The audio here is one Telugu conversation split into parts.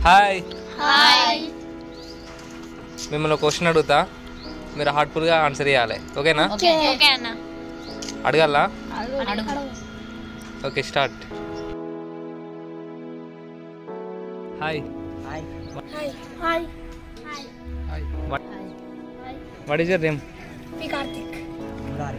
హాయ్ హాయ్ మిమ్మల్ని క్వశ్చన్ అడుగుతా మీరు హార్ట్ఫుల్గా ఆన్సర్ చేయాలి ఓకేనా ఓకే ఓకే అన్న అడగాలా అడుగు okay start hi hi hi what is your name మీ Karthik Murari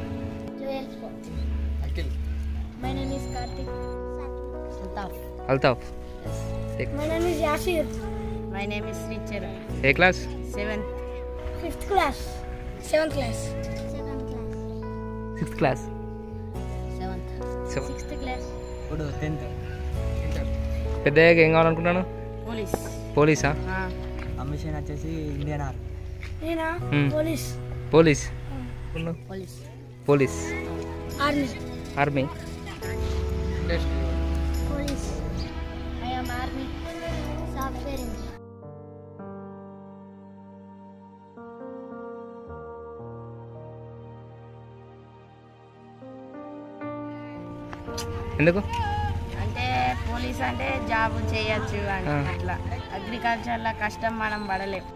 Akhil my name is Karthik Sultaf Altaf my name is Yasir my name is శ్రీచర్ ఏ class seventh fifth class seventh class sixth class seventh seven sixth class ఇప్పుడు టెన్త్ పెద్దయ్యాక ఏం కావాలనుకుంటున్నాను పోలీస్ పోలీసా అంబిషన్ వచ్చేసి ఇండియన్ ఆర్మీ నేనా Hmm. Police police police police army army police I am army software engineer ఎందుకు అంటే పోలీస్ అంటే జాబ్ చేయొచ్చు అని ఆ. అట్లా అగ్రికల్చర్లో కష్టం మనం పడలేం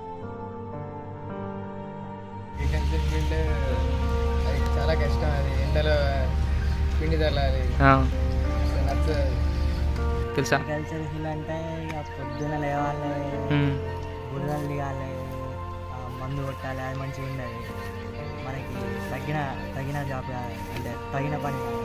అగ్రికల్చర్ ఫీల్డ్ అది చాలా కష్టం అది ఎండలో పిండి చల్లాలి ఆ, అసలు నచ్చదు తెలుసా అగ్రికల్చర్ ఫీల్డ్ అంటే ఇక పొద్దున లేవాలి మ్మ్. బుర్రలు దిగాలి ఆ, మందు కొట్టాలి అది మంచిగా ఉండదు మనకి తగిన తగిన జాబ్ కాదు. అంటే తగిన పని కాదు.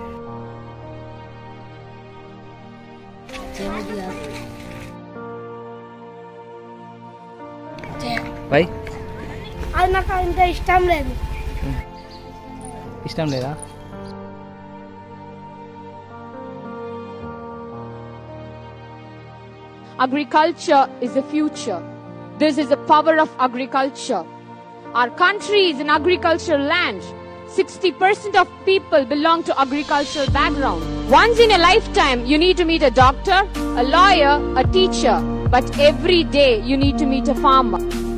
బై అది నాకు అంత ఇష్టం లేదు ఇష్టం లేదా Agriculture is the future. This is the power of agriculture. Our country is an agricultural land. 60% of people belong to agricultural background. Once in a lifetime, you need to meet a doctor, a lawyer, a teacher. But every day, you need to meet a farmer.